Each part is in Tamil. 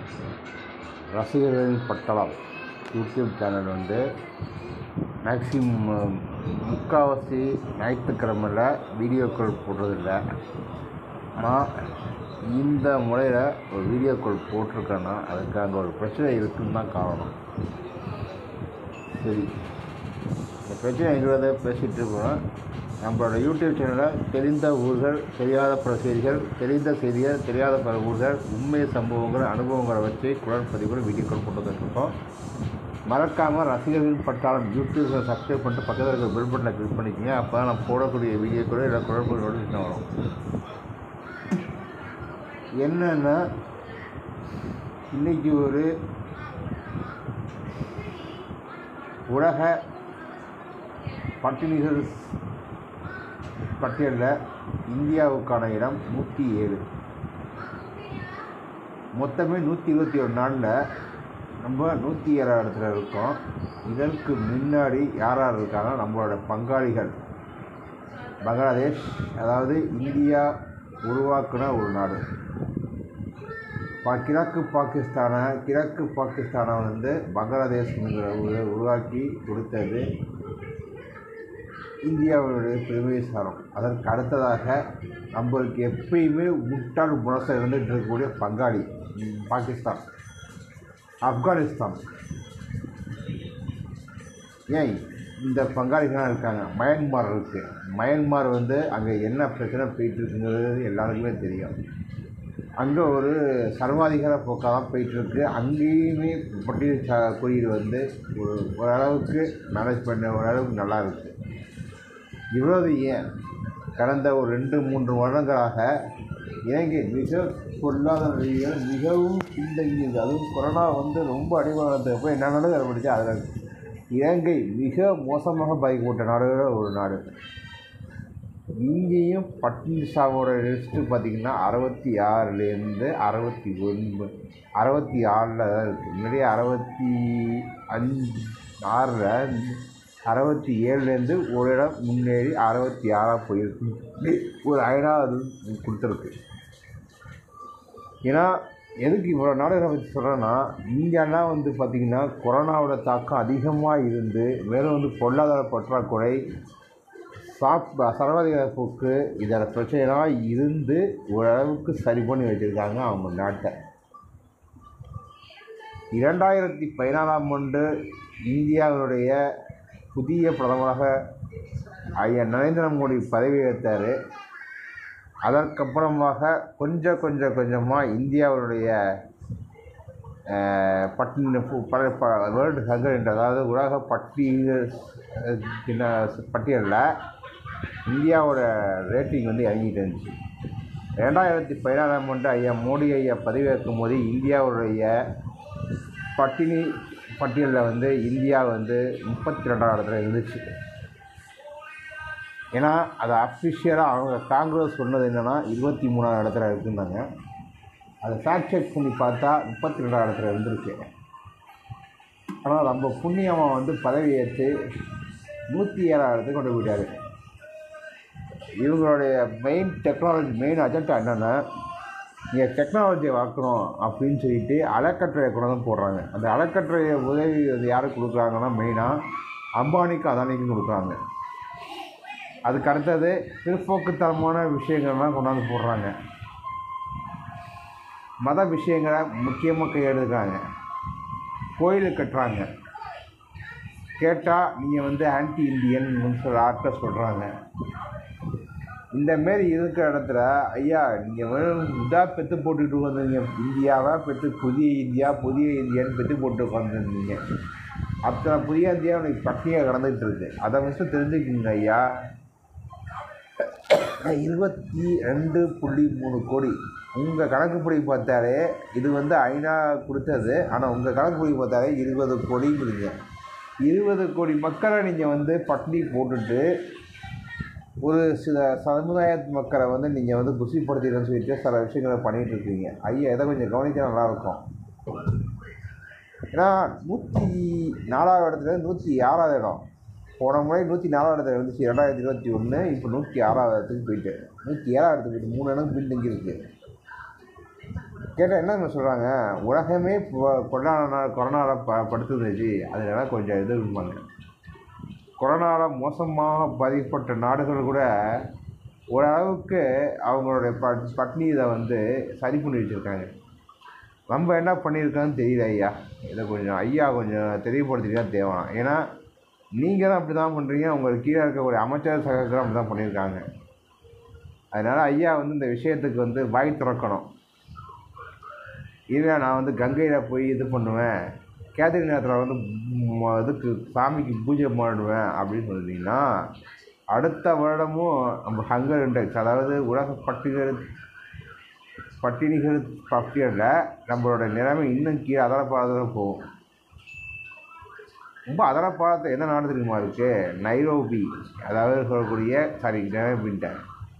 ரசிகர்களின் பட்டாளம் யூடியூப் சேனல் வந்து மேக்ஸிமம் முக்கால்வாசி ஞாயிற்றுக்கிழமையில் வீடியோக்கள் போடுறதில்ல நான் இந்த முறையில் ஒரு வீடியோக்கள் போட்டிருக்கேன்னா அதுக்கு அங்கே ஒரு பிரச்சனை இருக்குன்னு தான் காரணம் சரி இந்த பிரச்சனை இருக்கிறத பேசிகிட்டு இருக்கோம் நம்மளோட யூடியூப் சேனலில் தெரிந்த ஊர்கள் தெரியாத பல செய்திகள் தெரிந்த செய்திகள் தெரியாத பல ஊர்கள் உண்மை சம்பவங்கள் அனுபவங்களை வச்சு குரல்பதிவுகள் வீடியோக்கள் போட்டு இருக்கோம் மறக்காமல் ரசிகர்கள் பட்டாளம் யூடியூப்பில் சப்ஸ்கிரைப் பண்ணிட்டு பக்கத்தில் இருக்கிற பெல் பட்டனை கிளிக் பண்ணிக்கோங்க அப்போ தான் நான் போடக்கூடிய வீடியோக்களோ இல்லை குரல்பதிவு நோட்டிஃபிகேஷன் வரும் என்னென்னா இன்றைக்கி ஒரு உலக பட்டினிகள் பட்டியலில் இந்தியாவுக்கான இடம் நூற்றி ஏழு மொத்தமே நூற்றி இருபத்தி ஒரு நாளில் நம்ம நூற்றி ஏழாவது இடத்துல இருக்கோம் இதற்கு முன்னாடி யார் யார் இருக்காங்க நம்மளோட பங்காளிகள் பங்களாதேஷ் அதாவது இந்தியா உருவாக்குன ஒரு நாடு பா கிழக்கு பாகிஸ்தானை கிழக்கு பாகிஸ்தானை வந்து பங்களாதேஷ்ங்கிற ஊரை உருவாக்கி கொடுத்தது இந்தியாவுடைய பெருமை சாரம் அதற்கு அடுத்ததாக நம்மளுக்கு எப்பயுமே முட்டாள் முரசை இருந்துகிட்டு இருக்கக்கூடிய பங்காளி ம், பாகிஸ்தான் ஆப்கானிஸ்தான் ஏன் இந்த பங்காளிகளாக இருக்காங்க மயன்மார் இருக்குது மயன்மார் வந்து அங்கே என்ன பிரச்சனை போயிட்டு இருக்குங்கிறது எல்லாருக்குமே தெரியும் அங்கே ஒரு சர்வாதிகார போக்காக தான் போயிட்டுருக்கு அங்கேயுமே பட்டியல் சா குறியீடு வந்து ஒரு ஓரளவுக்கு மேனேஜ் பண்ண ஓரளவுக்கு நல்லா இருக்குது இவ்வளவு ஏன் கடந்த ஒரு ரெண்டு மூன்று வருடங்களாக இலங்கை மிக பொருளாதார ரீதியில் மிகவும் பின்தங்கியது அதுவும் கொரோனா வந்து ரொம்ப அடிவானதுக்கு என்ன நடந்து கண்டுபிடிச்சு அதில் இலங்கை மிக மோசமாக பாதிக்கப்பட்ட நாடுகளில் ஒரு நாடு இங்கேயும் பட்டினி சாவோட லிஸ்ட்டு பார்த்திங்கன்னா அறுபத்தி ஆறுலேருந்து அறுபத்தி ஒன்பது அறுபத்தி ஆறில் தான் இருக்குது முன்னாடியே அறுபத்தி அஞ்சு ஆறில் அறுபத்தி ஏழுலேருந்து ஒரு இடம் முன்னேறி அறுபத்தி ஆறாக போயிருக்கு ஒரு ஐநாவது கொடுத்துருக்கு ஏன்னா எதுக்கு இவ்வளோ நாடுகளை பற்றி சொல்கிறேன்னா இங்கெல்லாம் வந்து பார்த்திங்கன்னா கொரோனாவோட தாக்கம் அதிகமாக இருந்து மேலும் வந்து பொருளாதார பற்றாக்குறை சாப் சர்வாதிகார போக்கு இதோட பிரச்சனைலாம் இருந்து ஓரளவுக்கு சரி பண்ணி வச்சுருக்காங்க அவங்க நாட்டை இரண்டாயிரத்தி பதினாலாம் ஆண்டு இந்தியாவினுடைய புதிய பிரதமராக ஐயா நரேந்திர மோடி பதவி ஏற்றார் அதற்கப்புறமாக கொஞ்சம் கொஞ்சம் கொஞ்சமாக இந்தியாவுடைய அஹ், பட்டினி வேர்ல்டு ஹங்கர் என்ற அதாவது உலக பட்டியல் பட்டியலில் இந்தியாவோட ரேட்டிங் வந்து இறங்கிட்டு இருந்துச்சு ரெண்டாயிரத்தி பதினாறாம் ஆண்டு ஐயா மோடி ஐயா பதவியேற்கும் போது இந்தியாவுடைய பட்டினி பட்டியலில் வந்து இந்தியா வந்து முப்பத்தி ரெண்டாவது இடத்துல இருந்துச்சு ஏன்னா அது அஃபிஷியலாக அவங்க காங்கிரஸ் சொன்னது என்னென்னா இருபத்தி மூணாவது இடத்துல இருக்குன்னாங்க அதை ஃபேக்ட் செக் பண்ணி பார்த்தா முப்பத்தி ரெண்டாவது இடத்துல இருந்திருக்கு ஆனால் நம்ம புண்ணியம்மா வந்து பதவி ஏற்று நூற்றி ஏழாவது இடத்துக்கு கொண்டு போயிட்டாரு இவங்களுடைய மெயின் டெக்னாலஜி மெயின் அஜெண்டா என்னென்னா நீங்கள் டெக்னாலஜியை வளர்க்கணும் அப்படின்னு சொல்லிட்டு அறக்கட்டளையை கொண்டு வந்து போடுறாங்க அந்த அறக்கட்டளையை உதவி வந்து யாருக்கு கொடுக்குறாங்கன்னா மெயினாக அம்பானிக்கு அதானிக்கும் கொடுக்குறாங்க அதுக்கு அடுத்தது பிற்போக்குத்தனமான விஷயங்கள்லாம் கொண்டாந்து போடுறாங்க மத விஷயங்களை முக்கியமாக கையெழுதுறாங்க கோயில் கட்டுறாங்க கேட்டால் நீங்கள் வந்து ஆன்டி இந்தியன் சொல்ல ஆர்ட்ட சொல்கிறாங்க இந்த மாரி இருக்கிற இடத்துல ஐயா நீங்கள் வெறும் இதாக பெற்று போட்டுக்கிட்டு உட்காந்துருங்க இந்தியாவை பெற்று புதிய இந்தியா புதிய இந்தியான்னு பெற்று போட்டு உட்காந்துருந்தீங்க அத்தனை புதிய இந்தியா உனக்கு பட்டினியாக கடந்துகிட்டு இருக்கு அதை ஃபஸ்ட்டு தெரிஞ்சுக்கோங்க ஐயா இருபத்தி ரெண்டு புள்ளி மூணு கோடி உங்கள் கணக்குப்படி பார்த்தாலே இது வந்து ஐநா கொடுத்தது ஆனால் உங்கள் கணக்குப்படி பார்த்தாலே இருபது கோடிங்கிறீங்க இருபது கோடி மக்களை நீங்கள் வந்து பட்டினி போட்டுட்டு ஒரு சில சமுதாயத்து மக்களை வந்து நீங்கள் வந்து குசிப்படுத்திடுன்னு சொல்லிட்டு சில விஷயங்களை பண்ணிகிட்டு இருக்கீங்க ஐயா இதை கொஞ்சம் கவனிச்சா நல்லாயிருக்கும் ஏன்னா நூற்றி நாலாவது இடத்துல நூற்றி ஆறாவது இடம் போன முறை நூற்றி நாலாவது இடத்துல இருந்துச்சு ரெண்டாயிரத்தி இருபத்தி ஒன்று இப்போ நூற்றி ஆறாவது இடத்துக்கு போயிட்டு நூற்றி ஏழாவது இடத்துக்கு போயிட்டு மூணு இடம் பின்தங்கி இருக்கு கேட்டால் என்ன சொல்கிறாங்க உலகமே இப்போ கொரோனா கொரோனாவில் ப படுத்துருந்துச்சு அதனால கொஞ்சம் இது இருப்பாங்க கொரோனாவில் மோசமாக பாதிக்கப்பட்ட நாடுகள் கூட ஓரளவுக்கு அவங்களுடைய ப பட்னி இதை வந்து சரி பண்ணி வச்சுருக்காங்க நம்ம என்ன பண்ணியிருக்கோன்னு தெரியல ஐயா இதை கொஞ்சம் ஐயா கொஞ்சம் தெளிவுபடுத்திட்டு தான் தேவலாம் ஏன்னா நீங்களும் அப்படி தான் பண்ணுறீங்க உங்களுக்கு கீழே இருக்கக்கூடிய அமைச்சர் சகோதரரும் அப்படி தான் பண்ணியிருக்காங்க அதனால் ஐயா வந்து இந்த விஷயத்துக்கு வந்து வாய் திறக்கணும் இல்லை நான் வந்து கங்கையில் போய் இது பண்ணுவேன் கேத்திரி நேரத்தில் வந்து ம- இதுக்கு சாமிக்கு பூஜை பண்ணுவேன் அப்படின்னு சொல்லிட்டீங்கன்னா அடுத்த வருடமும் நம்ம ஹங்கர் இண்டெக்ஸ் அதாவது உலக பட்டியல் பட்டினிகள் பட்டியலில் நம்மளோட நிலைமை இன்னும் கீழே அதரப்பாதத்தில் போகும் ரொம்ப அதரப்பாதத்தை என்ன நாடு தெரியுமா இருக்குது நைரோபி அதாவது சொல்லக்கூடிய சாரி நைரோபின்ட்டேன்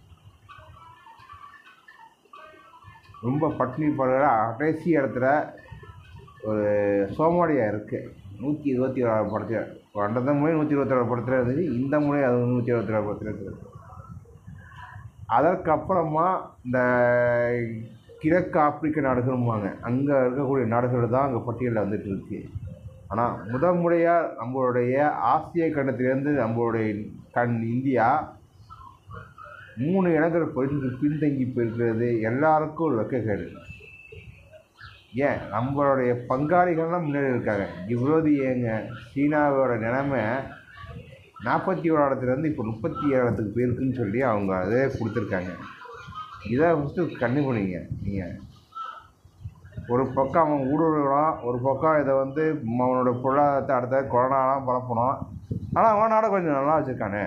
ரொம்ப பட்டினி படுற கடைசி இடத்துல ஒரு சோமாலியா இருக்குது நூற்றி இருபத்தி ஓராறு படத்தில் அந்த முறை நூற்றி இருபத்தி படத்தில் இருந்துச்சு இந்த முறை அது நூற்றி இருபத்தி ஏழு படத்தில் இருக்குது அதற்கப்புறமா இந்த கிழக்கு ஆப்பிரிக்க நாடுகளும்பாங்க அங்கே இருக்கக்கூடிய நாடுகள் தான் அங்கே பட்டியலில் வந்துட்டு இருக்கு ஆனால் முதல் முறையாக நம்மளுடைய ஆசிய கண்டத்திலேருந்து நம்மளுடைய கண் இந்தியா மூணு இடங்கள் போயிட்டு பின்தங்கி போயிருக்கிறது எல்லாருக்கும் ஒரு வெக்கக்கேடு ஏன் நம்மளுடைய பங்காளிகள்லாம் முன்னாடி இருக்காங்க இவ்வளோது ஏங்க சீனாவோட நிலைமை நாற்பத்தி ஓரு இடத்துலேருந்து இப்போ முப்பத்தி ஏழு இடத்துக்கு போயிருக்குன்னு சொல்லி அவங்க அதே கொடுத்துருக்காங்க இதை ஃபஸ்ட்டு கண்ணு பண்ணிங்க நீங்கள் ஒரு பக்கம் அவன் ஊடுருவலாம் ஒரு பக்கம் இதை வந்து அவனோட பொருளாதாரத்தை அடுத்த கொரோனாலாம் பரப்பணும் ஆனால் அவன் நாடை கொஞ்சம் நல்லா வச்சுருக்கானே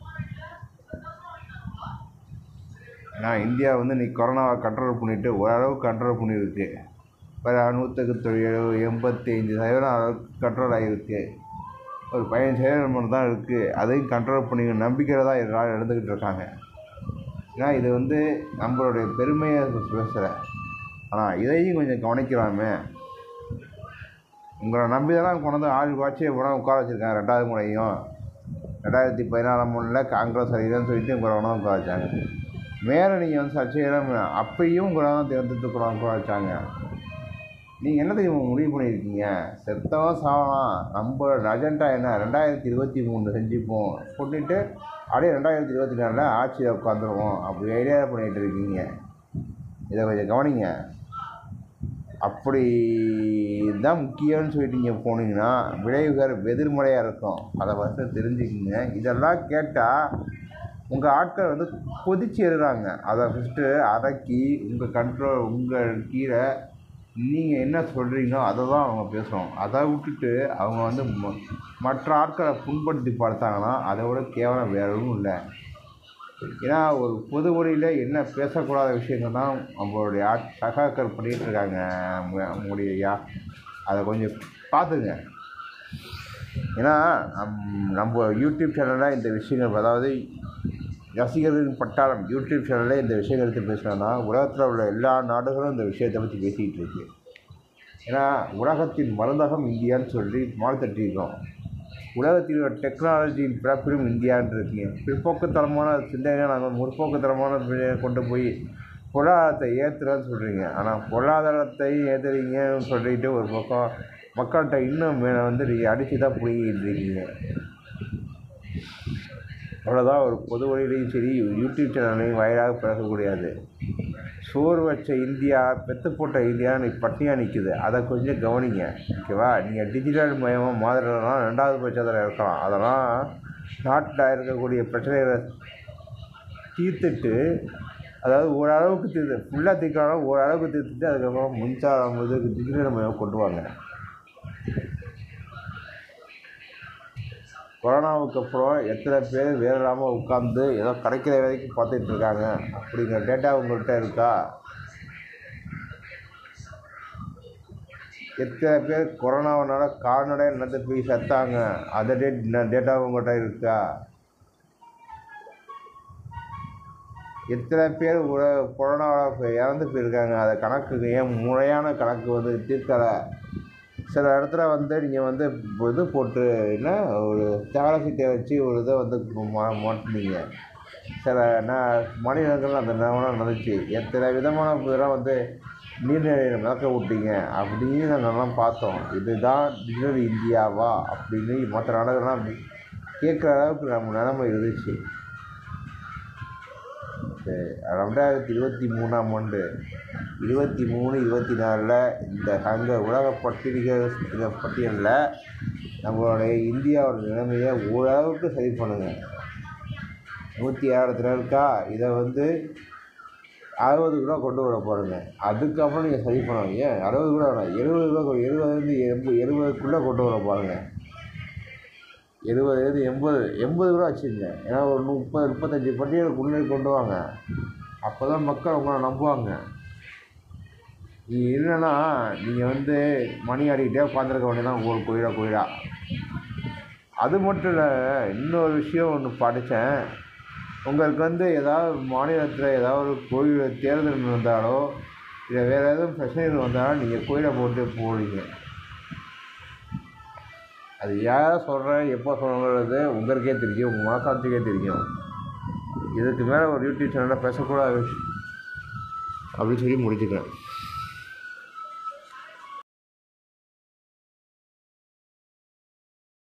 ஏன்னா இந்தியா வந்து இன்னைக்கு கொரோனாவை கண்ட்ரோல் பண்ணிட்டு ஓரளவுக்கு கண்ட்ரோல் பண்ணியிருக்கு இப்போ நூற்றுக்கு தொழில் எண்பத்தி ஐந்து சதவீதம் அளவுக்கு கண்ட்ரோல் ஆகிருக்கு ஒரு பதினஞ்சு சதவீதம் மட்டும் தான் இருக்குது அதையும் கண்ட்ரோல் பண்ணி நம்பிக்கையில் தான் எல்லாரும் எழுந்துக்கிட்டு இருக்காங்க ஏன்னா இது வந்து நம்மளுடைய பெருமையை பேசுகிறேன் ஆனால் இதையும் கொஞ்சம் கவனிக்கலாமே உங்களை நம்பி தான் கொண்டு வந்து ஆள் வாட்சி உடனே உட்கார வச்சுருக்காங்க ரெண்டாவது முறையும் ரெண்டாயிரத்தி பதினாலாம் மூணில் காங்கிரஸ் அதிகம்னு சொல்லிட்டு உங்களை உடனே உட்கார வச்சாங்க மேலே நீங்கள் வந்து சர்ச்சையெல்லாம் அப்பயும் உங்களை தான் தேர்ந்தெடுத்து உட்கார வச்சாங்க நீங்கள் என்ன தெரியுமா முடிவு பண்ணியிருக்கீங்க செத்தவன் சாவலாம் நம்ம அஜெண்டா என்ன ரெண்டாயிரத்தி இருபத்தி மூணு செஞ்சுப்போம் பண்ணிட்டு அப்படியே ரெண்டாயிரத்தி இருபத்தி நாலில் ஆட்சியில் உட்காந்துருவோம் அப்படி ஐடியா பண்ணிகிட்டு இருக்கீங்க இதை கொஞ்சம் கவனிங்க அப்படி தான் முக்கியம்னு சொல்லிட்டு நீங்கள் போனீங்கன்னா விளைவுகள் எதிர்மறையாக இருக்கும் அதை ஃபஸ்ட்டு தெரிஞ்சுக்கிங்க இதெல்லாம் கேட்டால் உங்கள் ஆட்கள் வந்து கொதிச்சு எறுறாங்க அதை ஃபஸ்ட்டு அடக்கி உங்கள் கண்ட்ரோல் உங்கள் கீழே நீங்கள் என்ன சொல்கிறீங்களோ அதை தான் அவங்க பேசுவோம் அதை விட்டுட்டு அவங்க வந்து ம- மற்ற ஆட்களை புண்படுத்தி பார்த்தாங்கன்னா அதை விட கேவலம் வேற ஒன்றும் இல்லை ஏன்னா ஒரு பொது வழியில் என்ன பேசக்கூடாத விஷயங்கள் தான் நம்மளுடைய ஆட் சகாக்கள் பண்ணிகிட்டு இருக்காங்க மு- நம்முடைய ஐயா அதை கொஞ்சம் பார்த்துங்க ஏன்னா நம் நம்ம யூடியூப் சேனலில் இந்த விஷயங்கள் அதாவது ரசிகர்களின் பட்டாளம் யூடியூப் சேனலில் இந்த விஷயங்கள் எடுத்து பேசுனோன்னா உலகத்தில் உள்ள எல்லா நாடுகளும் இந்த விஷயத்தை பற்றி பேசிக்கிட்டு இருக்கு ஏன்னா உலகத்தின் மருந்தகம் இந்தியான்னு சொல்லி மால் தட்டியிருக்கோம் உலகத்தில் உள்ள டெக்னாலஜியின் பிறப்பிலும் இந்தியான்னு இருக்கீங்க பிற்போக்குத்தனமான சிந்தனை நாங்கள் முற்போக்குத்தனமான சிந்தனையை கொண்டு போய் பொருளாதாரத்தை ஏற்றுறோன்னு சொல்கிறீங்க ஆனால் பொருளாதாரத்தை ஏற்றுறீங்கன்னு சொல்லிட்டு ஒரு பக்கம் மக்கள்கிட்ட இன்னும் மேலே வந்து நீங்கள் அடித்து தான் பிடிங்கிட்டு இருக்கீங்க அவ்வளோதான் ஒரு பொது வழியிலையும் சரி யூடியூப் சேனல்லையும் வாயிலாக பேசக்கூடியது சோறு வச்ச இந்தியா பெத்து போட்ட இந்தியா நீ பட்டினியாக நிற்குது அதை கொஞ்சம் கவனிங்க ஓகேவா நீங்கள் டிஜிட்டல் மயமாக மாதிரிலாம் ரெண்டாவது பட்சத்தில் இருக்கலாம் அதெல்லாம் நாட்டில் இருக்கக்கூடிய பிரச்சனைகளை தீர்த்துட்டு அதாவது ஓரளவுக்கு தீர்த்து ஃபுல்லாக தீர்க்கலாம் ஓரளவுக்கு தீர்த்துட்டு அதுக்கப்புறம் மின்சாரம் இதுக்கு டிஜிட்டல் மயம் கொண்டு வாங்க கொரோனாவுக்கு அப்புறம் எத்தனை பேர் வேலை இல்லாமல் உட்காந்து ஏதோ கிடைக்கிற வேலைக்கு பார்த்துட்டு இருக்காங்க அப்படிங்கிற டேட்டா உங்கள்கிட்ட இருக்கா எத்தனை பேர் கொரோனாவனால கால்நடை நடந்து போய் செத்தாங்க அந்த டேட் டேட்டா உங்கள்கிட்ட இருக்கா எத்தனை பேர் உல கொரோனாவில் இறந்து போயிருக்காங்க அதை கணக்கு ஏன் முறையான கணக்கு வந்து தீர்க்கலை சில இடத்துல வந்து நீங்கள் வந்து இது போட்டு என்ன ஒரு தேவரசீட்டை வச்சு ஒரு இதை வந்து மா மாட்டினீங்க சில ந மாநிலங்கள் அந்த நிலவரம் நடந்துச்சு எத்தனை விதமான இதெல்லாம் வந்து நீர்நிலையில் மிதக்க விட்டீங்க அப்படின்னு நாங்கள்லாம் பார்த்தோம் இதுதான் டிஜிட்டல் இந்தியாவா அப்படின்னு மற்ற நாடுகள்லாம் கேட்குற அளவுக்கு நம்ம நிலமை இருந்துச்சு சரி, ரெண்டாயிரத்தி இருபத்தி மூணாம் ஆண்டு இருபத்தி மூணு இருபத்தி நாலில் இந்த சங்க உலக பட்டியல்கள் இந்த பட்டியலில் நம்மளுடைய இந்தியாவோட நிலைமையை ஓரளவுக்கு சரி பண்ணுங்க நூற்றி ஆறத்தில் இருக்கா இதை வந்து அறுபது கூட கொண்டு வர போகிறேங்க அதுக்கப்புறம் நீங்கள் சரி பண்ணணும் ஏன் அறுபது கூட வேணாம் எழுபது கூட எழுபதுலேருந்து எண்பது எழுபதுக்குள்ளே கொண்டு வர பாருங்க எழுபதுலேருந்து எண்பது எண்பது கூட வச்சுருங்க ஏன்னா ஒரு முப்பது முப்பத்தஞ்சு பட்டியலுக்குள்ளே கொண்டு வாங்க அப்போ தான் மக்கள் உங்களை நம்புவாங்க நீ என்னன்னா நீங்கள் வந்து மணி ஆடிக்கிட்டே உட்காந்துருக்க வேண்டியதான் ஒரு கோயிலா கோயிலா அது மட்டும் இல்லை இன்னொரு விஷயம் ஒன்று படித்தேன் உங்களுக்கு வந்து ஏதாவது மாநிலத்தில் ஏதாவது ஒரு கோயில் தேர்தல் நடந்தாலோ இல்லை வேறு எதுவும் பிரச்சனைகள் வந்தாலும் நீங்கள் கோயிலை போட்டு போடுவீங்க அது யார் சொல்கிறேன் எப்போ சொல்கிறது உங்களுக்கே தெரியும் உங்கள் மனசாட்சிக்கே தெரியும் இதுக்கு மேலே ஒரு யூடியூப் சேனலில் பேசக்கூடாது அப்படின்னு சொல்லி முடிச்சுக்கிறேன்